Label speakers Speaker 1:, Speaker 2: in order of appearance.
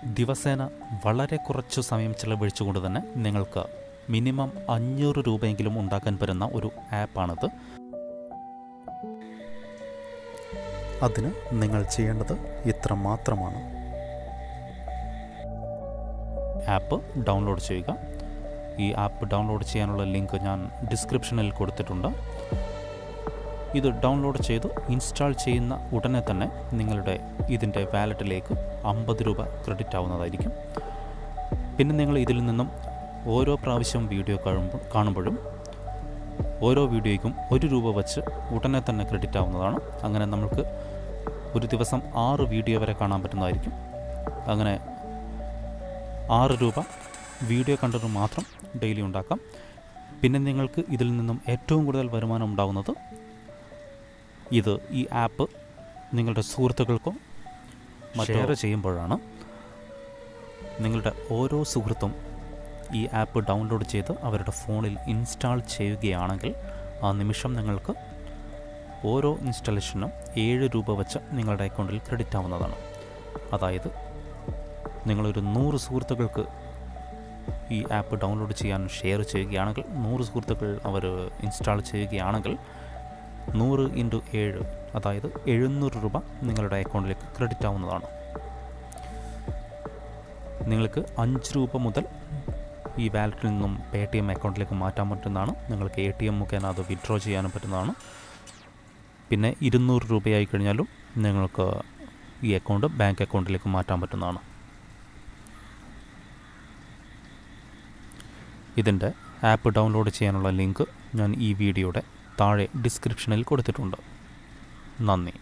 Speaker 1: ദിവസേന വളരെ കുറച്ചു സമയം ചിലവഴിച്ചുകൊണ്ട് തന്നെ നിങ്ങൾക്ക് മിനിമം അഞ്ഞൂറ് രൂപയെങ്കിലും ഉണ്ടാക്കാൻ പറ്റുന്ന ഒരു ആപ്പാണിത് അതിന് നിങ്ങൾ ചെയ്യേണ്ടത് ഇത്ര മാത്രമാണ് ആപ്പ് ഡൗൺലോഡ് ചെയ്യുക ഈ ആപ്പ് ഡൗൺലോഡ് ചെയ്യാനുള്ള ലിങ്ക് ഞാൻ ഡിസ്ക്രിപ്ഷനിൽ കൊടുത്തിട്ടുണ്ട് ഇത് ഡൗൺലോഡ് ചെയ്ത് ഇൻസ്റ്റാൾ ചെയ്യുന്ന ഉടനെ തന്നെ നിങ്ങളുടെ ഇതിൻ്റെ വാലറ്റിലേക്ക് അമ്പത് രൂപ ക്രെഡിറ്റ് ആവുന്നതായിരിക്കും പിന്നെ നിങ്ങൾ ഇതിൽ നിന്നും ഓരോ പ്രാവശ്യം വീഡിയോ കാണുമ്പോൾ കാണുമ്പോഴും ഓരോ വീഡിയോയ്ക്കും ഒരു രൂപ വച്ച് ഉടനെ തന്നെ ക്രെഡിറ്റ് ആവുന്നതാണ് അങ്ങനെ നമുക്ക് ഒരു ദിവസം ആറ് വീഡിയോ വരെ കാണാൻ പറ്റുന്നതായിരിക്കും അങ്ങനെ ആറ് രൂപ വീഡിയോ കണ്ടത് മാത്രം ഡെയിലി ഉണ്ടാക്കാം പിന്നെ നിങ്ങൾക്ക് ഇതിൽ നിന്നും ഏറ്റവും കൂടുതൽ വരുമാനം ഉണ്ടാകുന്നത് ഇത് ഈ ആപ്പ് നിങ്ങളുടെ സുഹൃത്തുക്കൾക്കോ ഷെയർ ചെയ്യുമ്പോഴാണ് നിങ്ങളുടെ ഓരോ സുഹൃത്തും ഈ ആപ്പ് ഡൗൺലോഡ് ചെയ്ത് അവരുടെ ഫോണിൽ ഇൻസ്റ്റാൾ ചെയ്യുകയാണെങ്കിൽ ആ നിമിഷം നിങ്ങൾക്ക് ഓരോ ഇൻസ്റ്റാളേഷനും ഏഴ് രൂപ വെച്ച് നിങ്ങളുടെ അക്കൗണ്ടിൽ ക്രെഡിറ്റ് ആവുന്നതാണ് അതായത് നിങ്ങളൊരു നൂറ് സുഹൃത്തുക്കൾക്ക് ഈ ആപ്പ് ഡൗൺലോഡ് ചെയ്യാൻ ഷെയർ ചെയ്യുകയാണെങ്കിൽ നൂറ് സുഹൃത്തുക്കൾ അവർ ഇൻസ്റ്റാൾ ചെയ്യുകയാണെങ്കിൽ നൂറ് ഇൻറ്റു ഏഴ് അതായത് എഴുന്നൂറ് രൂപ നിങ്ങളുടെ അക്കൗണ്ടിലേക്ക് ക്രെഡിറ്റ് ആവുന്നതാണ് നിങ്ങൾക്ക് അഞ്ച് രൂപ മുതൽ ഈ വാലറ്റിൽ നിന്നും പേ ടി എം അക്കൗണ്ടിലേക്ക് മാറ്റാൻ പറ്റുന്നതാണ് നിങ്ങൾക്ക് എ ടി എം മുഖേന അത് വിഡ്രോ ചെയ്യാനും പറ്റുന്നതാണ് പിന്നെ ഇരുന്നൂറ് രൂപയായി കഴിഞ്ഞാലും നിങ്ങൾക്ക് ഈ അക്കൗണ്ട് ബാങ്ക് അക്കൗണ്ടിലേക്ക് മാറ്റാൻ പറ്റുന്നതാണ് ഇതിൻ്റെ ആപ്പ് ഡൗൺലോഡ് ചെയ്യാനുള്ള ലിങ്ക് ഞാൻ ഈ വീഡിയോയുടെ താഴെ ഡിസ്ക്രിപ്ഷനിൽ കൊടുത്തിട്ടുണ്ട് നന്ദി